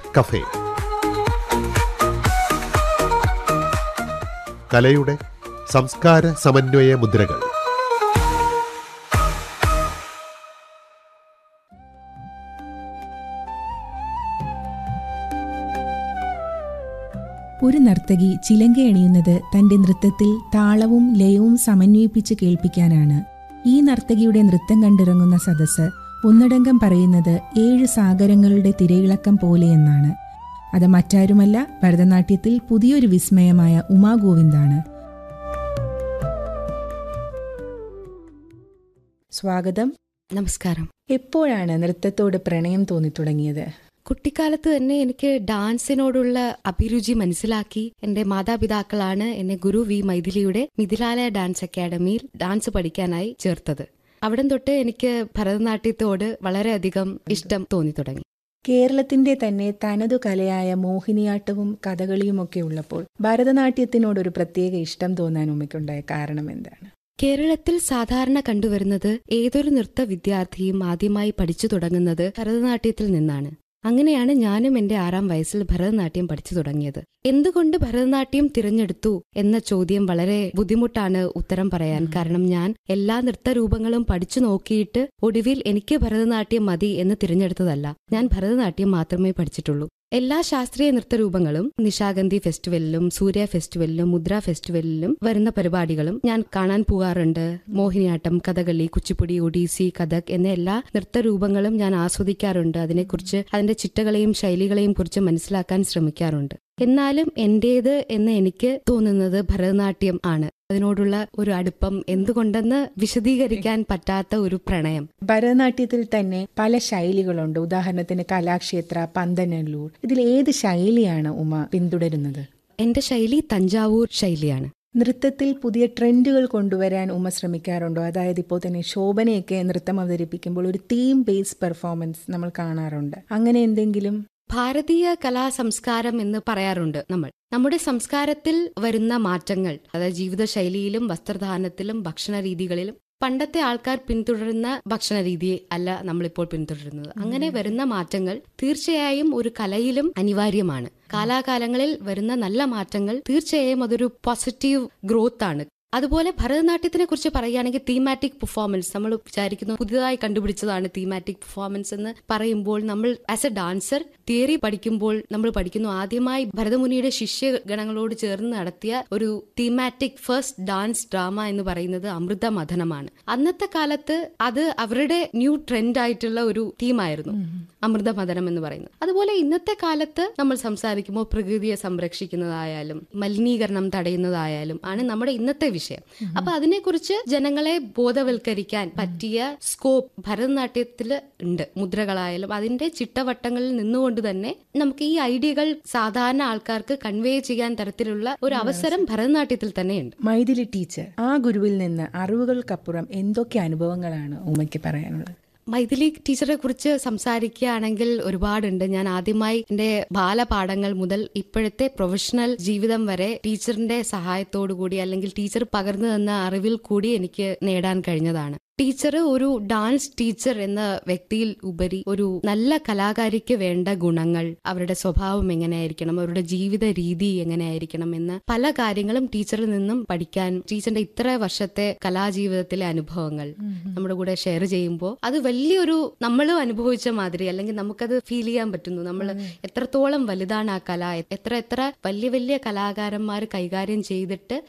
cafe കലയുടെ സംസ്കാര സമന്വയ മുദ്രകൾ ഒരു നർത്തകി ചിലങ്കയണിയുന്നത് തന്റെ നൃത്തത്തിൽ താളവും ലയവും സമന്വയിപ്പിച്ച് കേൾപ്പിക്കാനാണ് ഈ നർത്തകിയുടെ നൃത്തം കണ്ടിറങ്ങുന്ന സദസ്സ് ഒന്നടങ്കം പറയുന്നത് ഏഴ് സാഗരങ്ങളുടെ തിരയിളക്കം പോലെയെന്നാണ് അത് മറ്റാരുമല്ല ഭരതനാട്യത്തിൽ പുതിയൊരു വിസ്മയമായ ഉമാ ഗോവിന്ദാണ് സ്വാഗതം നമസ്കാരം എപ്പോഴാണ് നൃത്തത്തോട് പ്രണയം തോന്നിത്തുടങ്ങിയത് കുട്ടിക്കാലത്ത് തന്നെ എനിക്ക് ഡാൻസിനോടുള്ള അഭിരുചി മനസ്സിലാക്കി എന്റെ മാതാപിതാക്കളാണ് എന്നെ ഗുരു വി മൈഥിലിയുടെ മിഥിലാലയ ഡാൻസ് അക്കാദമിയിൽ ഡാൻസ് പഠിക്കാനായി ചേർത്തത് അവിടം തൊട്ട് എനിക്ക് ഭരതനാട്യത്തോട് വളരെയധികം ഇഷ്ടം തോന്നി തുടങ്ങി കേരളത്തിന്റെ തന്നെ തനതു കലയായ മോഹിനിയാട്ടവും കഥകളിയുമൊക്കെ ഉള്ളപ്പോൾ ഭരതനാട്യത്തിനോടൊരു പ്രത്യേക ഇഷ്ടം തോന്നാൻ ഉമ്മയ്ക്കുണ്ടായ കാരണം എന്താണ് കേരളത്തിൽ സാധാരണ കണ്ടുവരുന്നത് ഏതൊരു നൃത്ത വിദ്യാർത്ഥിയും ആദ്യമായി പഠിച്ചു തുടങ്ങുന്നത് ഭരതനാട്യത്തിൽ നിന്നാണ് അങ്ങനെയാണ് ഞാനും എന്റെ ആറാം വയസ്സിൽ ഭരതനാട്യം പഠിച്ചു തുടങ്ങിയത് എന്തുകൊണ്ട് ഭരതനാട്യം തിരഞ്ഞെടുത്തു എന്ന ചോദ്യം വളരെ ബുദ്ധിമുട്ടാണ് ഉത്തരം പറയാൻ കാരണം ഞാൻ എല്ലാ നൃത്തരൂപങ്ങളും പഠിച്ചു നോക്കിയിട്ട് ഒടുവിൽ എനിക്ക് ഭരതനാട്യം മതി എന്ന് തിരഞ്ഞെടുത്തതല്ല ഞാൻ ഭരതനാട്യം മാത്രമേ പഠിച്ചിട്ടുള്ളൂ എല്ലാ ശാസ്ത്രീയ നൃത്തരൂപങ്ങളും നിശാഗന്ധി ഫെസ്റ്റിവലിലും സൂര്യ ഫെസ്റ്റിവലിലും മുദ്ര ഫെസ്റ്റിവലിലും വരുന്ന പരിപാടികളും ഞാൻ കാണാൻ പോകാറുണ്ട് മോഹിനിയാട്ടം കഥകളി കുച്ചിപ്പുടി ഒഡീസി കഥക് എന്ന എല്ലാ നൃത്തരൂപങ്ങളും ഞാൻ ആസ്വദിക്കാറുണ്ട് അതിനെക്കുറിച്ച് അതിന്റെ ചിട്ടകളെയും ശൈലികളെയും കുറിച്ച് മനസ്സിലാക്കാൻ ശ്രമിക്കാറുണ്ട് എന്നാലും എന്റേത് എന്ന് എനിക്ക് തോന്നുന്നത് ഭരതനാട്യം ആണ് അതിനോടുള്ള ഒരു അടുപ്പം എന്തുകൊണ്ടെന്ന് വിശദീകരിക്കാൻ പറ്റാത്ത ഒരു പ്രണയം ഭരതനാട്യത്തിൽ തന്നെ പല ശൈലികളുണ്ട് ഉദാഹരണത്തിന് കലാക്ഷേത്ര പന്തനല്ലൂർ ഇതിൽ ഏത് ശൈലിയാണ് ഉമ പിന്തുടരുന്നത് എന്റെ ശൈലി തഞ്ചാവൂർ ശൈലിയാണ് നൃത്തത്തിൽ പുതിയ ട്രെൻഡുകൾ കൊണ്ടുവരാൻ ഉമ ശ്രമിക്കാറുണ്ടോ അതായത് ഇപ്പോൾ തന്നെ ശോഭനയൊക്കെ നൃത്തം അവതരിപ്പിക്കുമ്പോൾ ഒരു തീം ബേസ്ഡ് പെർഫോമൻസ് നമ്മൾ കാണാറുണ്ട് അങ്ങനെ എന്തെങ്കിലും ഭാരതീയ കലാ സംസ്കാരം എന്ന് പറയാറുണ്ട് നമ്മൾ നമ്മുടെ സംസ്കാരത്തിൽ വരുന്ന മാറ്റങ്ങൾ അതായത് ജീവിതശൈലിയിലും വസ്ത്രധാരണത്തിലും ഭക്ഷണ രീതികളിലും പണ്ടത്തെ ആൾക്കാർ പിന്തുടരുന്ന ഭക്ഷണ രീതി അല്ല നമ്മളിപ്പോൾ പിന്തുടരുന്നത് അങ്ങനെ വരുന്ന മാറ്റങ്ങൾ തീർച്ചയായും ഒരു കലയിലും അനിവാര്യമാണ് കാലാകാലങ്ങളിൽ വരുന്ന നല്ല മാറ്റങ്ങൾ തീർച്ചയായും അതൊരു പോസിറ്റീവ് ഗ്രോത്ത് ആണ് അതുപോലെ ഭരതനാട്യത്തിനെ കുറിച്ച് പറയുകയാണെങ്കിൽ തീമാറ്റിക് പെർഫോമൻസ് നമ്മൾ വിചാരിക്കുന്നു പുതിയതായി കണ്ടുപിടിച്ചതാണ് തീമാറ്റിക് പെർഫോമൻസ് എന്ന് പറയുമ്പോൾ നമ്മൾ ആസ് എ ഡാൻസർ തിയറി പഠിക്കുമ്പോൾ നമ്മൾ പഠിക്കുന്നു ആദ്യമായി ഭരതമുനിയുടെ ശിഷ്യഗണങ്ങളോട് ചേർന്ന് നടത്തിയ ഒരു തീമാറ്റിക് ഫസ്റ്റ് ഡാൻസ് ഡ്രാമ എന്ന് പറയുന്നത് അമൃത മഥനമാണ് അന്നത്തെ കാലത്ത് അത് അവരുടെ ന്യൂ ട്രെൻഡ് ആയിട്ടുള്ള ഒരു തീമായിരുന്നു അമൃത മഥനം എന്ന് പറയുന്നത് അതുപോലെ ഇന്നത്തെ കാലത്ത് നമ്മൾ സംസാരിക്കുമ്പോൾ പ്രകൃതിയെ സംരക്ഷിക്കുന്നതായാലും മലിനീകരണം തടയുന്നതായാലും ആണ് നമ്മുടെ ഇന്നത്തെ വിഷയം അപ്പൊ അതിനെക്കുറിച്ച് ജനങ്ങളെ ബോധവൽക്കരിക്കാൻ പറ്റിയ സ്കോപ്പ് ഭരതനാട്യത്തിൽ ഉണ്ട് മുദ്രകളായാലും അതിന്റെ ചിട്ടവട്ടങ്ങളിൽ നിന്നുകൊണ്ട് തന്നെ നമുക്ക് ഈ ഐഡിയകൾ സാധാരണ ആൾക്കാർക്ക് കൺവേ ചെയ്യാൻ തരത്തിലുള്ള ഒരു അവസരം ഭരതനാട്യത്തിൽ തന്നെയുണ്ട് മൈഥിലി ടീച്ചർ ആ ഗുരുവിൽ നിന്ന് അറിവുകൾക്കപ്പുറം എന്തൊക്കെ അനുഭവങ്ങളാണ് ഉമ്മയ്ക്ക് പറയാനുള്ളത് മൈഥിലി ടീച്ചറെ കുറിച്ച് സംസാരിക്കുകയാണെങ്കിൽ ഒരുപാടുണ്ട് ഞാൻ ആദ്യമായി എന്റെ ബാലപാഠങ്ങൾ മുതൽ ഇപ്പോഴത്തെ പ്രൊഫഷണൽ ജീവിതം വരെ ടീച്ചറിന്റെ സഹായത്തോടു കൂടി അല്ലെങ്കിൽ ടീച്ചർ പകർന്നു തന്ന അറിവിൽ കൂടി എനിക്ക് നേടാൻ കഴിഞ്ഞതാണ് ടീച്ചർ ഒരു ഡാൻസ് ടീച്ചർ എന്ന വ്യക്തിയിൽ ഉപരി ഒരു നല്ല കലാകാരിക്ക് വേണ്ട ഗുണങ്ങൾ അവരുടെ സ്വഭാവം എങ്ങനെയായിരിക്കണം അവരുടെ ജീവിത രീതി എങ്ങനെയായിരിക്കണം എന്ന് പല കാര്യങ്ങളും ടീച്ചറിൽ നിന്നും പഠിക്കാൻ ടീച്ചറിന്റെ ഇത്ര വർഷത്തെ കലാജീവിതത്തിലെ അനുഭവങ്ങൾ നമ്മുടെ കൂടെ ഷെയർ ചെയ്യുമ്പോൾ അത് വലിയൊരു നമ്മളും അനുഭവിച്ച മാതിരി അല്ലെങ്കിൽ നമുക്കത് ഫീൽ ചെയ്യാൻ പറ്റുന്നു നമ്മൾ എത്രത്തോളം വലുതാണ് ആ കല എത്ര എത്ര വലിയ വലിയ കലാകാരന്മാർ കൈകാര്യം ചെയ്തിട്ട്